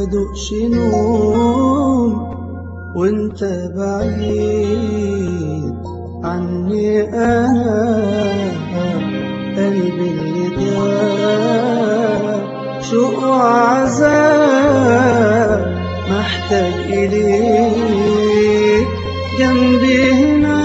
بدقش نوم وانت بعيد عني انا قلبي اللي داب شوق وعذاب محتاج إليك جنبي هنا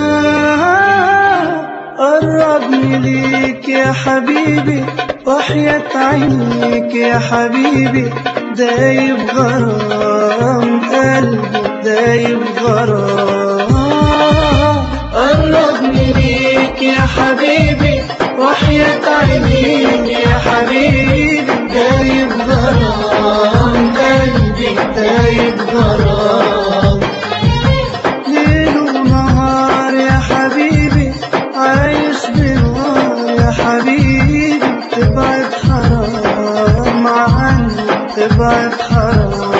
قربني ليك يا حبيبي وحياة عينيك يا حبيبي دايب غرام قلبي دايب غرام قربني ليك يا حبيبي وحياة عينيك يا حبيبي دايب غرام قلبي دايب غرام ليل ونهار يا حبيبي عايش بنار يا حبيبي تبعد حرام عني تبعد حرام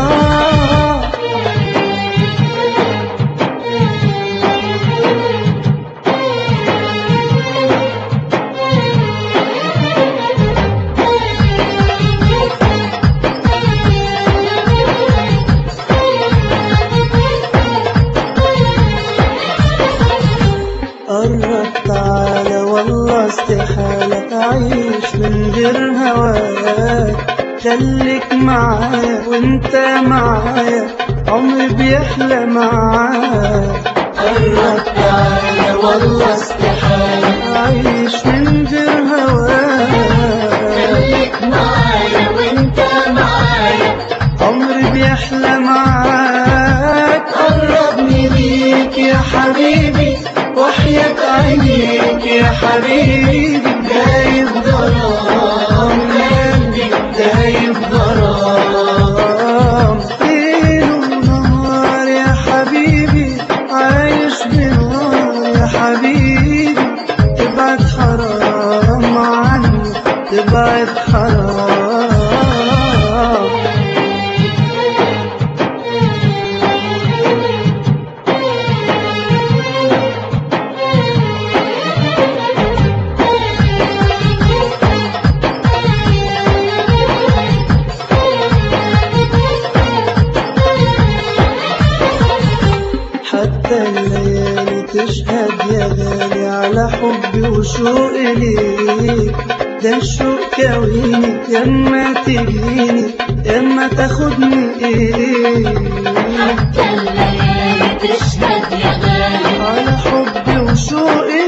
قرب تعالى والله استحالة أعيش من غير هواك خليك معايا وانت معايا عمري بيحلى معاك قرب تعالى والله استحالة أعيش من غير هواك خليك معايا وانت معايا عمري بيحلى معاك قربني ليك يا حبيبي وحياة عينيك يا حبيبي دايب غرام قلبي دايب غرام ليل ونهار يا حبيبي عايش بنار يا حبيبي تبعد حرام عني تبعد حرام حتى الليالي تشهد يا غالي على حبي وشوقي ليك ده الشوق كويني يما تجيني يما تاخدني إليك حتى الليالي تشهد يا غالي على حبي وشوقي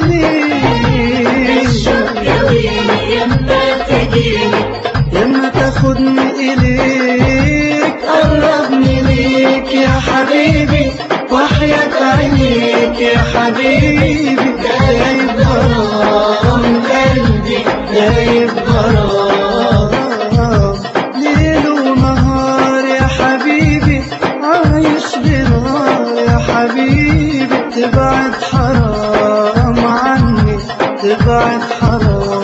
الشوق ليك يويني يما تجيني يما تاخدني إليك قربني ليك يا حبيبي وحياة عينيك يا حبيبي دايب غرام قلبي دايب غرام ليل ونهار يا حبيبي عايش بنار يا حبيبي تبعد حرام عني تبعد حرام